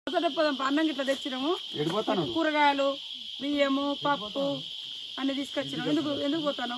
మొదట పోదాం పా, అన్నం గిట్లా తెచ్చినాము ఎడిపోతాను కూరగాయలు బియ్యము పప్పు అన్ని తీసుకొచ్చినాం ఎందుకు ఎందుకు పోతాను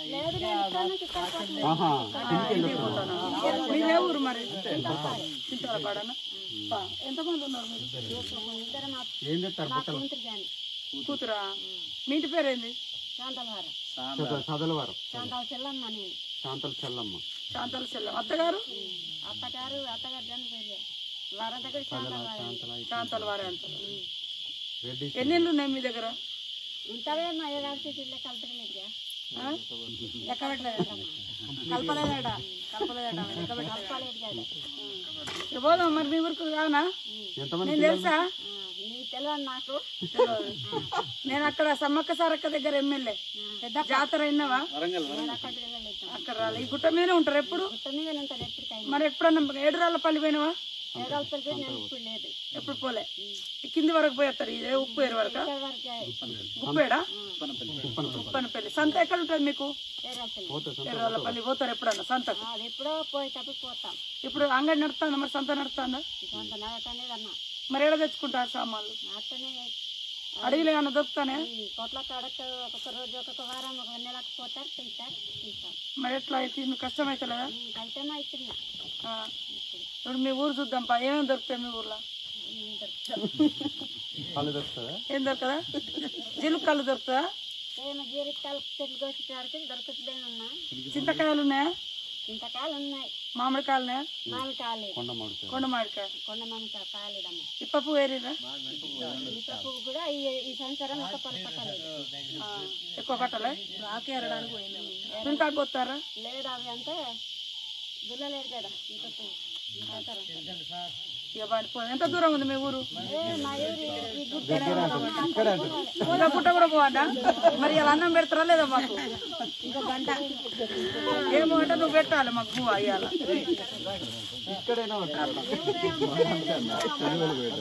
ఆహా ఇంటికి పోతాను మీదే ఊరు మరి చింతాల పాడనా పా, ఎంతమంది ఉన్నారు మీరు ఏం చెప్తారు బుట్టలు కూతురా మీ ఇంటి పేరేంది చద- చదలవారు శాంతాల చెల్లమ్మ నేను శాంతల చెల్లమ్మ శాంతాల చెల్లం అత్తగారు అత్తగారు అత్తగారు చనిపోయారు వారం దగ్గర శాంతాల వారు శాంతాల వారే అంటారు రెడ్డి ఎన్ని ఇళ్ళు ఉన్నాయి మీ దగ్గర ఉంటవే మా ఏడాది సిటీలో కలుపుతలేదుగా ఆ? లెక్క పెట్టలేదట కలపలేదట కలపలేదట లెక్క పెట్టలేదు కలపలేదు కదా ఇక పోదాం మరి మీ ఊరికి కానా ఎంతమంది నేను తెలుసా నీకు తెలియదు నాకు తెలియదు. నేను అక్కడ సమ్మక్క సారక్క దగ్గర ఎమ్మెల్యే పెద్ద జాతర అయినవా నేను అక్కడికి వెళ్ళలేదు అక్కడ రాలే ఈ గుట్ట మీదే ఉంటారు ఎప్పుడు గుట్ట మీద ఉంటాను ఎప్పటికైనా మరి ఎప్పుడన్నా ఏడురాళ్ళ పల్లి పోయినవా ఏడాది తలపి నేను ఇప్పుడు లేదు ఎప్పుడు పోలే ఈ కింది వరకు పోయేస్తారు ఇదే ఉప్పు ఏరు వరకు ఇక్కడ వరకు ఉప్పేడా ఉప్పనపల్లి సంత ఎక్కడ ఉంటుంది మీకు ఏడాది ఏడురాళ్ళ పల్లి పోతారు ఎప్పుడన్నా సంతకు అది ఎప్పుడో పోయేటప్పుడు పోతాం ఇప్పుడు అంగడి నడుస్తుందా మరి సంత నడుస్తుందా కొంత నడకనేది అన్న మరి ఎక్కడ తెచ్చుకుంటారు సామాన్లు అట్టనే అడవిలో ఏమన్నా దొరుకుతానే ఈ కొట్ల కాడకు ఒక్కొక్క రోజు ఒక్కొక్క వారం ఒక నెలకు పోతారు తింటారు తింటారు మరి ఎట్లా అయితే మీకు కష్టం అవుతలేదా కలితేనే అవుతున్నా ఆ. ఇప్పుడు మీ ఊరు చూద్దాం పా ఏమేమి దొరుకుతాయి మీ ఊర్లో కళ్ళు దొరుకుతుందా ఏం దొరకదా జిలుగు కళ్ళు దొరుకుతుందా ఏమో జీరికాయలు చెట్లు కోసేటాడికి దొరుకుతుందేమన్నా చింతకాయలు ఉన్నాయా ఇంతకాయలు ఉన్నాయి మామిడికాయలు ఉన్నాయా మామిడి కాలేదు కొండ మామిడికాయ కొండ మామిడికాయ కొండ మామిడి కాలేదమ్మ ఇప్పపు వేరేదా ఈత పువ్వు కూడా ఈ ఈ సంవత్సరం ఒక పలు పట్టలేదు ఆ, ఎక్కువ కట్టలే ఆకే ఎరడానికి పోయింది ఇంకా కొత్తారా లేదు అవి అంటే దుల్లలేదు కదా ఈత పువ్వు ఈ సంవత్సరం ఇక వాడి పో- ఎంత దూరం ఉంది మీ ఊరు ఏ మా ఊరు ఈ గుట్ట ఇంకా పుట్ట కూడా పోవద్దా మరి ఇలా అన్నం పెడతారా లేదా మాకు ఇంకా గంట ఏమో అంటే నువ్వు పెట్టాలి మాకు పువ్వు అయ్యాల ఇక్కడైనా ఉంటారు